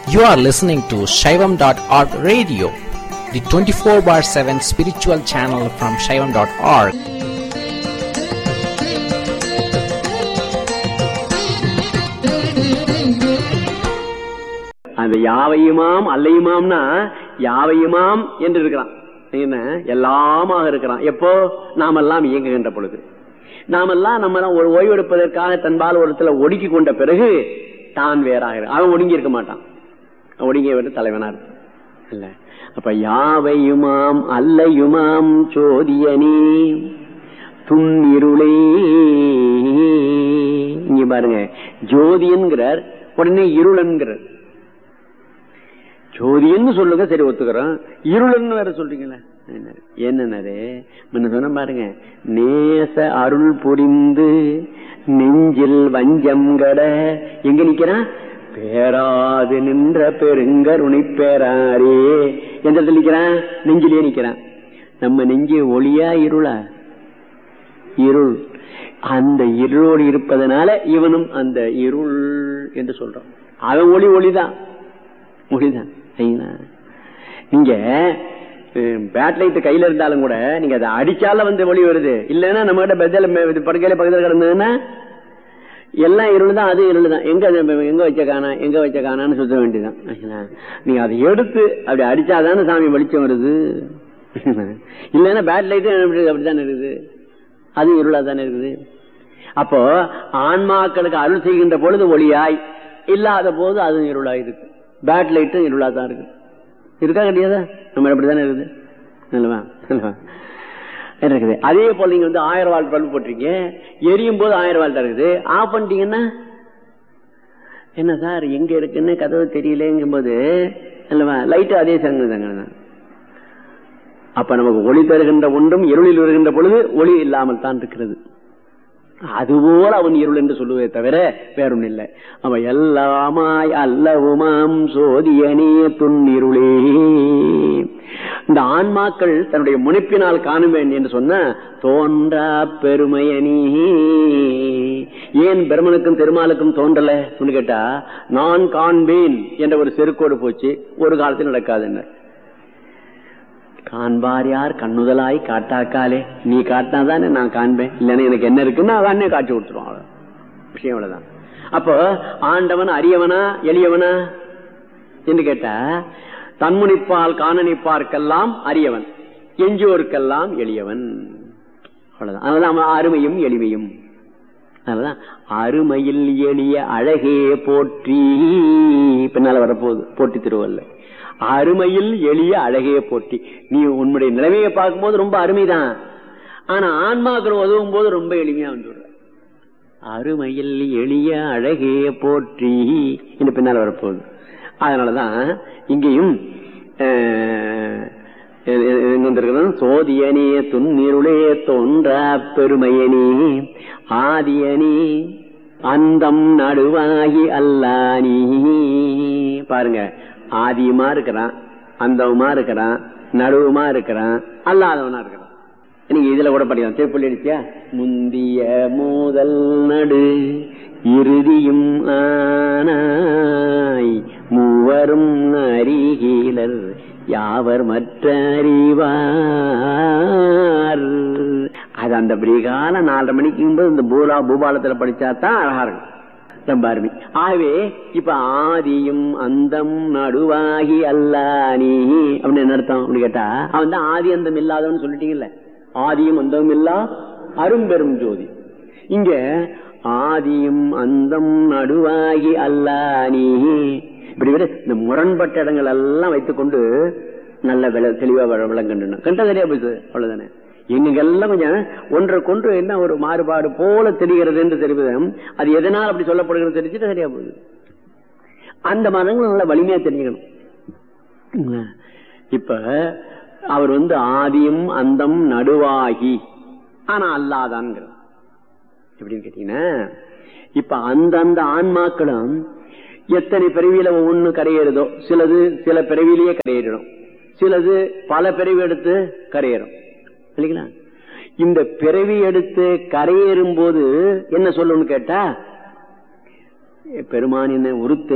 You are listening to Shaivam.org radio, the 24 bar 7 spiritual channel from Shaivam.org. அந்த யாவையுமாம் அல்லையுமாம்னா யாவையுமாம் என்று இருக்கிறான் என்ன எல்லாமாக இருக்கிறான் எப்போ நாமெல்லாம் இயங்குகின்ற பொழுது நாமெல்லாம் நம்ம ஒரு ஓய்வெடுப்பதற்காக தன்பால் ஒருத்துல ஒடுக்கி கொண்ட பிறகு தான் வேறாக அவன் ஒடுங்கி இருக்க மாட்டான் ஒடுங்கிய விட்டு தலைவனா இருப்பான் இல்ல அப்ப யாவையுமாம் அல்லையுமாம் சோதியனே துன்னிருளே இங்க பாருங்க ஜோதியன்கிறார் உடனே இருளன்கிறார் ஜோதின்னு சொல்லுங்க சரி ஒத்துக்கிறோம் இருளன்னு வேற சொல்றீங்களா என்னன்னாரு முன்ன சொன்ன பாருங்க நேச அருள் புரிந்து நெஞ்சில் வஞ்சம் கட எங்க நிக்கிறான் பேராது நின்ற பெருங்கருணை பேராரே எந்த இடத்துல நிக்கிறான் நெஞ்சிலே நிக்கிறான் நம்ம நெஞ்சு ஒளியா இருளா இருள் அந்த இருளோடு இருப்பதனால இவனும் அந்த இருள் என்று சொல்றான் அவன் ஒளி ஒளிதான் ஒளிதான் நீங்க பேட் லைட் கையில இருந்தாலும் கூட நீங்க அதை அடிச்சால வந்து ஒளி வருது இல்லைன்னா நம்ம கிட்ட பெத்தல படுக்கையில பக்கத்துல கிடந்ததுன்னா எல்லாம் இருள் தான் அது இருள் தான் எங்க எங்க வச்ச காணா எங்க வச்ச காணான்னு சுத்த வேண்டியதான் நீங்க அதை எடுத்து அப்படி அடிச்சாதானே சாமி வெளிச்சம் வருது இல்லைன்னா பேட் லைட்டு அப்படித்தானே இருக்குது அது இருளா தானே இருக்குது அப்போ ஆன்மாக்களுக்கு அருள் செய்கின்ற பொழுது ஒளியாய் இல்லாத போது அது இருளாய் இருக்கு பேட் லைட்டும் இருளா தான் இருக்கு இருக்கா கிடையாதா நம்ம எப்படிதானே இருக்குது இல்லவா இருக்குது அதே போல நீங்க வந்து ஆயிரம் வால் பல்பு போட்டிருக்கீங்க எரியும் போது ஆயிரம் வால் தான் இருக்குது ஆஃப் பண்ணிட்டீங்கன்னா என்ன சார் எங்க இருக்குன்னு கதவு தெரியலங்கும் போது இல்லவா லைட்டு அதே சங்கு தாங்க அப்ப நமக்கு ஒளி தருகின்ற ஒன்றும் இருளில் வருகின்ற பொழுது ஒளி இல்லாமல் தான் இருக்கிறது அதுபோல அவன் இருள் என்று சொல்லுவதை தவிர வேறொன்னு இல்லை அவன் எல்லாமாய் அல்லவுமாம் சோதியனே துன்னிருளே இந்த ஆன்மாக்கள் தன்னுடைய முனைப்பினால் காணுவேன் என்று சொன்ன தோன்றா பெருமையனி ஏன் பிரமனுக்கும் திருமாலுக்கும் தோன்றல கேட்டா நான் காண்பேன் என்ற ஒரு செருக்கோடு போச்சு ஒரு காலத்தில் நடக்காதுன்னு காண்பார் யார் கண்ணுதலாய் காட்டாக்காலே நீ காட்டினாதானே நான் காண்பேன் இல்லைன்னா எனக்கு என்ன இருக்குன்னு அதானே காட்சி கொடுத்துருவோம் விஷயம் அவ்வளவுதான் அப்போ ஆண்டவன் அரியவனா எளியவனா என்று கேட்டா தன்முனிப்பால் காணனிப்பார்க்கெல்லாம் அரியவன் எஞ்சியோருக்கெல்லாம் எளியவன் அவ்வளவுதான் அதனால அருமையும் எளிமையும் அதனாலதான் அருமையில் எளிய அழகே போற்றி பின்னால வரப்போகுது போட்டி திருவல்ல அருமையில் எளிய அழகைய போட்டி நீ உன்னுடைய நிலைமையை பார்க்கும்போது ரொம்ப அருமைதான் ஆனா ஆன்மாக்கள் உதவும் போது ரொம்ப எளிமையா வந்துடுற அருமையில் எளிய அழகைய போற்றி என்று பின்னால் வரப்போகுது அதனாலதான் இங்கேயும் சோதியனே துன்னிருளே தோன்றா பெருமையனே ஆதியனே அந்தம் நடுவாகி அல்லானி பாருங்க ஆதியுமா இருக்கிறான் அந்தவுமா இருக்கிறான் நடுவுமா இருக்கிறான் அல்லாதவனா இருக்கிறான் நீங்க இதுல கூட படிக்கலாம் திருப்பள்ளி அடிச்சியா முந்திய மூதல் நடு இறுதியும் ஆனாய் மூவரும் அறிகீலர் யாவர் மற்ற அறிவார் அது அந்த பிரிகால நாலரை மணிக்கு இந்த பூலா பூபாலத்துல படிச்சா தான் அழகா இருக்கும் ரொம்ப அருமை ஆகவே இப்ப ஆதியும் அந்தம் நடுவாகி அல்லானி அப்படின்னு என்ன அர்த்தம் அப்படின்னு கேட்டா அவன் தான் ஆதி அந்தம் இல்லாதவன் சொல்லிட்டீங்கல்ல ஆதியும் அந்தமும் இல்லா அரும்பெரும் ஜோதி இங்க ஆதியும் அந்தம் நடுவாகி அல்லானி இப்படி விட இந்த முரண்பட்ட இடங்கள் எல்லாம் வைத்துக்கொண்டு நல்ல விள தெளிவா விளங்கணும் கண்டா சரியா போயிடுது அவ்வளவுதானே எங்கெல்லாம் கொஞ்சம் ஒன்றை கொன்று என்ன ஒரு மாறுபாடு போல தெரிகிறது என்று தெரிவது அது எதனால் அப்படி சொல்லப்படுகிறது தெரிஞ்சுட்டு சரியா போகுது அந்த மதங்கள் நல்ல வலிமையா தெரிஞ்சுக்கணும் இப்ப அவர் வந்து ஆதியும் அந்தம் நடுவாகி ஆனா அல்லாதான்ங்கிற எப்படின்னு கேட்டீங்கன்னா இப்ப அந்தந்த ஆன்மாக்களும் எத்தனை பிறவியில ஒவ்வொன்னு கரையேறுதோ சிலது சில பிறவிலேயே கரையேறிடும் சிலது பல பிறவி எடுத்து கரையேறும் இல்லைங்களா இந்த பிறவி எடுத்து கரையேறும் போது என்ன சொல்லணும்னு கேட்டா பெருமான் என்ன உருத்தை